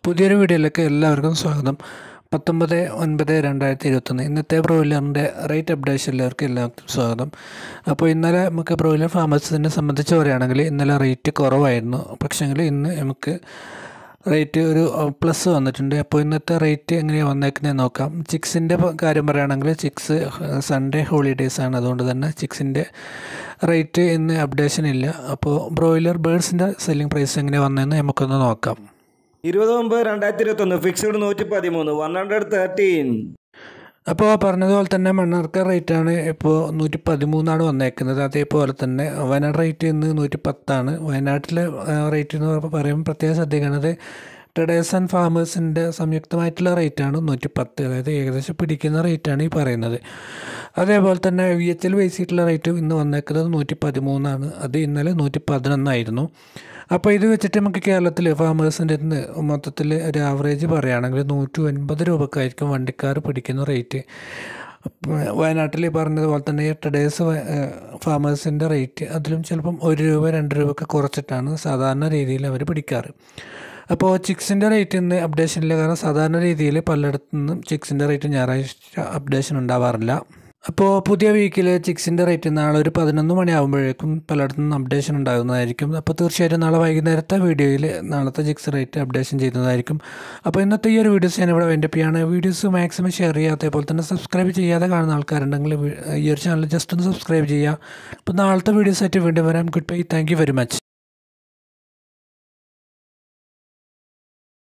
പുതിയൊരു വീഡിയോയിലേക്ക് എല്ലാവർക്കും സ്വാഗതം പത്തൊമ്പത് ഒൻപത് രണ്ടായിരത്തി ഇരുപത്തൊന്ന് ഇന്നത്തെ ബ്രോയിലറിൻ്റെ റേറ്റ് അപ്ഡേഷനിലേക്ക് എല്ലാവർക്കും സ്വാഗതം അപ്പോൾ ഇന്നലെ നമുക്ക് ബ്രോയിലർ ഫാമേഴ്സിനെ സംബന്ധിച്ച് പറയുകയാണെങ്കിൽ ഇന്നലെ റേറ്റ് കുറവായിരുന്നു പക്ഷേങ്കിൽ ഇന്ന് നമുക്ക് റേറ്റ് ഒരു പ്ലസ് വന്നിട്ടുണ്ട് അപ്പോൾ ഇന്നത്തെ റേറ്റ് എങ്ങനെയാണ് വന്നേക്കുന്നത് നോക്കാം ചിക്സിൻ്റെ കാര്യം പറയുകയാണെങ്കിൽ ചിക്സ് സൺഡേ ഹോളിഡേയ്സ് ആണ് അതുകൊണ്ട് തന്നെ ചിക്സിൻ്റെ റേറ്റ് ഇന്ന് അപ്ഡേഷൻ ഇല്ല അപ്പോൾ ബ്രോയിലർ ബേഡ്സിൻ്റെ സെല്ലിംഗ് പ്രൈസ് എങ്ങനെയാണ് വന്നതെന്ന് നമുക്കൊന്ന് നോക്കാം ഇരുപത് ഒമ്പത് രണ്ടായിരത്തി ഇരുപത്തൊന്ന് ഫിക്സ്ഡ് നൂറ്റി പതിമൂന്ന് വൺ ഹൺഡ്രഡ് തേർട്ടീൻ അപ്പോൾ പറഞ്ഞതുപോലെ തന്നെ മണ്ണാർക്ക റേറ്റാണ് ഇപ്പോൾ നൂറ്റി പതിമൂന്നാണ് വന്നേക്കുന്നത് അതേപോലെ തന്നെ വയനാട് റേറ്റ് ഇന്ന് നൂറ്റി പത്താണ് വയനാട്ടിലെ റേറ്റ് എന്ന് പറയുമ്പോൾ പ്രത്യേകം ശ്രദ്ധിക്കുന്നത് ട്രഡേഴ്സ് ആൻഡ് ഫാമേഴ്സിൻ്റെ സംയുക്തമായിട്ടുള്ള റേറ്റാണ് നൂറ്റി പത്ത് അതായത് ഏകദേശം പിടിക്കുന്ന റേറ്റാണ് ഈ പറയുന്നത് അതേപോലെ തന്നെ വി എച്ച് എൽ ബേസ് ചെയ്തിട്ടുള്ള റേറ്റ് ഇന്ന് വന്നേക്കുന്നത് നൂറ്റി പതിമൂന്നാണ് അത് ഇന്നലെ നൂറ്റി പതിനൊന്നായിരുന്നു അപ്പോൾ ഇത് വെച്ചിട്ട് നമുക്ക് കേരളത്തിൽ ഫാമേഴ്സിൻ്റെ ഇന്ന് മൊത്തത്തിൽ ഒരു ആവറേജ് പറയുകയാണെങ്കിൽ നൂറ്റി ഒൻപത് രൂപക്കായിരിക്കും വണ്ടിക്കാർ പിടിക്കുന്ന റേറ്റ് വയനാട്ടിൽ പറഞ്ഞതുപോലെ തന്നെ ട്രഡേഴ്സ് ഫാമേഴ്സിൻ്റെ റേറ്റ് അതിലും ചിലപ്പം ഒരു രൂപ രണ്ട് രൂപയൊക്കെ കുറച്ചിട്ടാണ് സാധാരണ രീതിയിൽ അവർ പിടിക്കാറ് അപ്പോൾ ചിക്സിൻ്റെ റേറ്റ് ഇന്ന് അപ്ഡേഷനില്ല കാരണം സാധാരണ രീതിയിൽ പലയിടത്തു നിന്നും ചിക്സിൻ്റെ റേറ്റ് ഞായറാഴ്ച അപ്ഡേഷൻ ഉണ്ടാവാറില്ല അപ്പോൾ പുതിയ വീക്കിൽ ചിക്സിൻ്റെ റേറ്റ് നാളെ ഒരു പതിനൊന്ന് മണിയാകുമ്പോഴേക്കും പലയിടത്തു നിന്നും അപ്ഡേഷൻ ഉണ്ടാകുന്നതായിരിക്കും അപ്പോൾ തീർച്ചയായിട്ടും നാളെ വൈകുന്നേരത്തെ വീഡിയോയിൽ നാളത്തെ ചിക്സ് റേറ്റ് അപ്ഡേഷൻ ചെയ്യുന്നതായിരിക്കും അപ്പോൾ ഇന്നത്തെ ഈ ഒരു വീഡിയോസ് ഞാൻ ഇവിടെ വേണ്ടി ചെയ്യാണ് വീഡിയോസ് മാക്സിമം ഷെയർ ചെയ്യുക അതേപോലെ തന്നെ സബ്സ്ക്രൈബ് ചെയ്യാതെ കാണുന്ന ആൾക്കാരുണ്ടെങ്കിൽ ഈ ഒരു ചാനൽ ജസ്റ്റ് ഒന്ന് സബ്സ്ക്രൈബ് ചെയ്യുക അപ്പോൾ നാളത്തെ വീഡിയോസ് ആയിട്ട് വീണ്ടും വരാം goodbye thank you very much